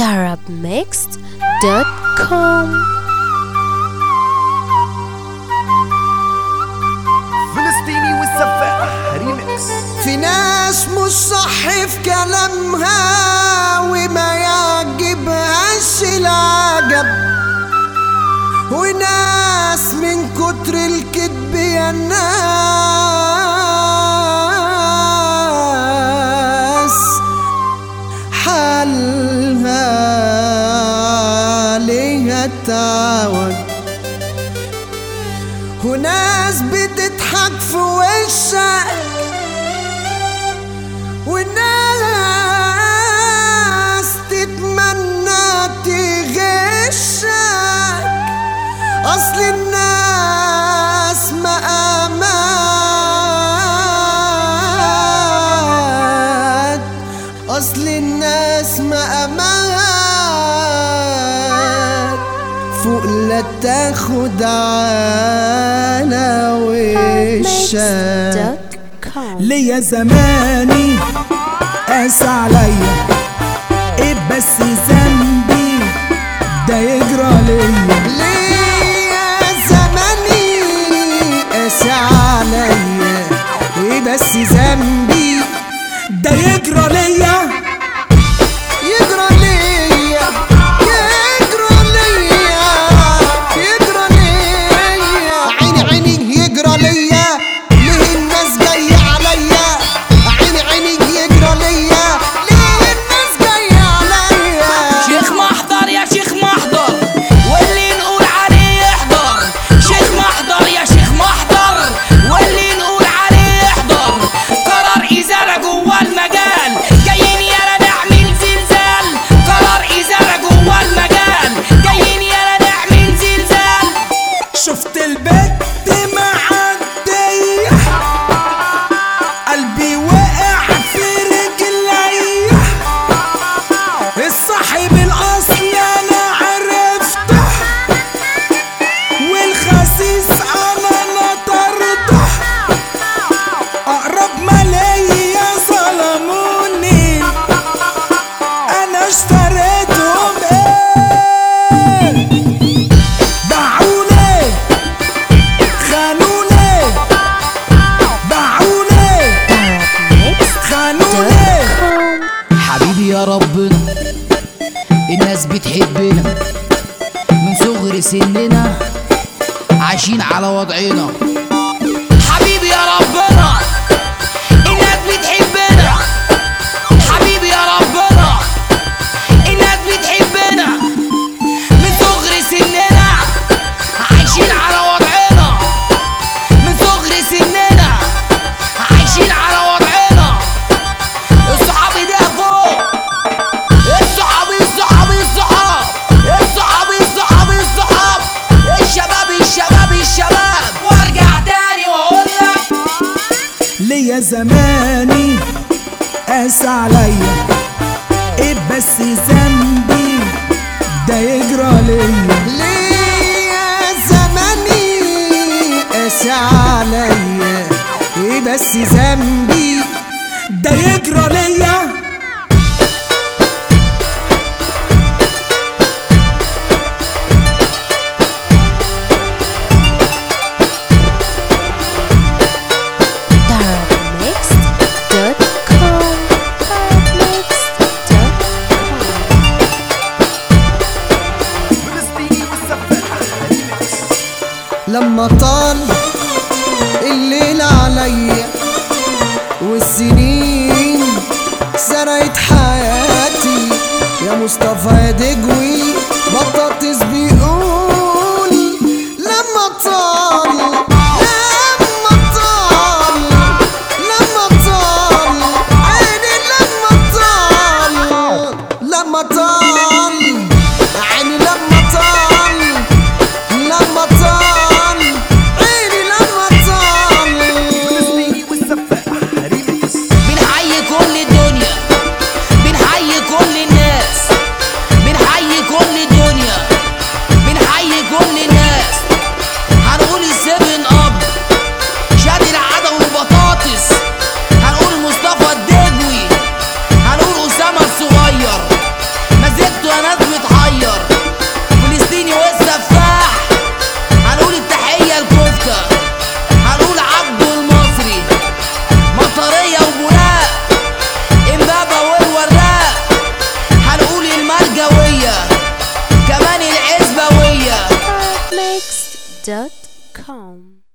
darabmixed.com فلسطيني والسفاح ريمكس في ناس مش صح في كلامها وما يعجبهاش العجب وناس من كتر الكذب يا ناس حالها عليها تعود وناس بتضحك في وشك وناس تتمنى تغشك اصل الناس مقامات اصل الناس مقامات فوق لا تاخد على وشك darabmixed.com ليا زماني قاس عليا ايه بس ذنبي ده يجرى ليا ليا زماني قاسي عليا ايه بس ذنبي ده يجرى ليا يجرى ليا يجرى ليا يجرى ليا عيني عيني يجرى ليا ليه الناس جاية عليا عيني عيني يجرى ليا ليه الناس جاية عليا شيخ محضر يا شيخ محضر واللي نقول عليه يحضر شيخ محضر يا شيخ محضر واللي نقول عليه يحضر قرار إزالة جوا المجال جايين يلا نعمل زلزال قرار إزالة جوا المجال جايين يلا نعمل زلزال شفت البت معدية قلبي وقع في رجلي الصاحب الاصل انا عرفته والخسيس انا نطرته اقرب ما ليا ظلموني انا اشتريتهم ايه باعوني خانوني باعوني خانوني darabmixed.com حبيبي يا ربنا الناس بتحبنا من صغر سننا عايشين على وضعنا حبيبي يا ربنا الناس بتحبنا حبيبي يا ربنا الناس بتحبنا من صغر سننا عايشين على وضعنا من صغر سننا عايشين على وضعنا الصحاب ده فوق الصحاب الصحاب الصحاب الصحاب الصحاب الصحاب الشباب الشباب الشباب وارجع تاني واقول لك ليا زماني قاس عليا ايه بس ذنبي ده يجرى ليا ليا زماني قاسي عليا ايه بس ذنبي ده يجرى ليا darabmixed.com darabmixed.com فلسطيني والسفاح ريمكس لما طال الليل عليا والسنين سرقت حياتي يا مصطفى يا دجوي بطاطس بيقول لما طال لما طال لما طال عيني لما طال لما طال عيني لما طال لما طال عيني لما طال فلسطيني والسفاح ريمكس بنحيي كل الدنيا بنحيي كل الناس بنحيي كل الدنيا بنحيي كل الناس هنقول السبن اب شاد العدو والبطاطس هنقول مصطفى الدجوي هنقول اسامه الصغير مزيكا dot com